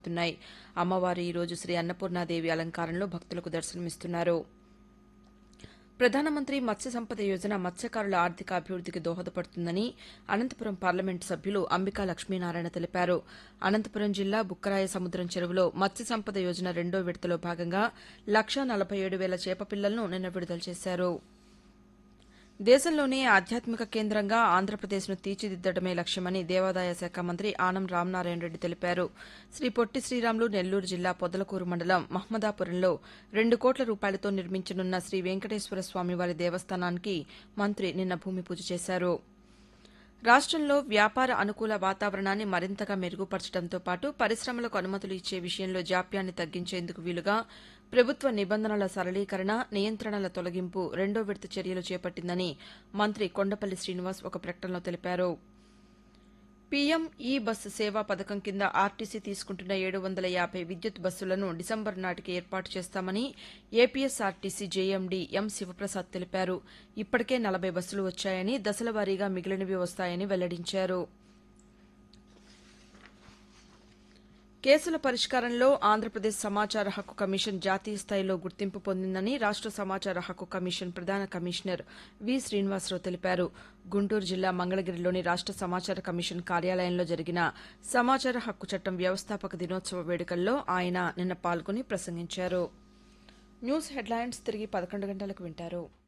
తున్నాయి అమ్మవారు ఈ రోజు శ్రీ అన్నపూర్ణాదేవి అలంకారంలో భక్తులకు దర్శనమిస్తున్నారు ప్రధానమంత్రి మత్స్య సంపద యోజన మత్స్యకారుల ఆర్థిక అభివృద్దికి దోహదపడుతుందని అనంతపురం పార్లమెంటు సభ్యులు అంబికా లక్ష్మీనారాయణ తెలిపారు అనంతపురం జిల్లా బుక్కరాయ సముద్రం చెరువులో మత్స్య సంపద యోజన రెండో విడతలో భాగంగా లక్షా నలభై ఏడు వేల చేప పిల్లలను నిన్న విడుదల చేశారు దేశంలోనే ఆధ్యాత్మిక కేంద్రంగా ఆంధ్రప్రదేశ్ను తీర్చిదిద్దడమే లక్ష్యమని దేవాదాయ శాఖ మంత్రి ఆనం రామనారాయణ రెడ్డి తెలిపారు శ్రీ పొట్టి శ్రీరాములు నెల్లూరు జిల్లా పొదలకూరు మండలం మహ్మదాపురంలో రెండు కోట్ల రూపాయలతో నిర్మించనున్న శ్రీ వెంకటేశ్వర స్వామివారి దేవస్థానానికి మంత్రి నిన్న భూమి పూజ చేశారు రాష్టంలో వ్యాపార అనుకూల వాతావరణాన్ని మరింతగా మెరుగుపరచడంతో పాటు పరిశ్రమలకు అనుమతులు ఇచ్చే విషయంలో జాప్యాన్ని తగ్గించేందుకు వీలుగా ప్రభుత్వ నిబంధనల సరళీకరణ నియంత్రణల తొలగింపు రెండో విడత చర్యలు చేపట్టిందని మంత్రి కొండపల్లి శ్రీనివాస్ ఒక ప్రకటనలో తెలిపారు పీఎం ఈ బస్సు సేవా పథకం కింద ఆర్టీసీ తీసుకుంటున్న ఏడు వందల యాభై విద్యుత్ బస్సులను డిసెంబర్ నాటికి ఏర్పాటు చేస్తామని ఏపీఎస్ఆర్టీసీ జేఎండీ ఎం శివప్రసాద్ తెలిపారు ఇప్పటికే నలభై బస్సులు వచ్చాయని దశల వారీగా మిగిలినవి వస్తాయని వెల్లడించారు కేసుల పరిష్కారంలో ఆంధ్రప్రదేశ్ సమాచార హక్కు కమిషన్ జాతీయ స్థాయిలో గుర్తింపు పొందిందని రాష్ట సమాచార హక్కు కమిషన్ ప్రధాన కమిషనర్ వి శ్రీనివాసరావు తెలిపారు గుంటూరు జిల్లా మంగళగిరిలోని రాష్ట సమాచార కమిషన్ కార్యాలయంలో జరిగిన సమాచార హక్కు చట్టం వ్యవస్థాపక దినోత్సవ వేడుకల్లో ఆయన నిన్న పాల్గొని ప్రసంగించారు న్యూస్ హెడ్లైన్స్ తిరిగి పదకొండు గంటలకు వింటారు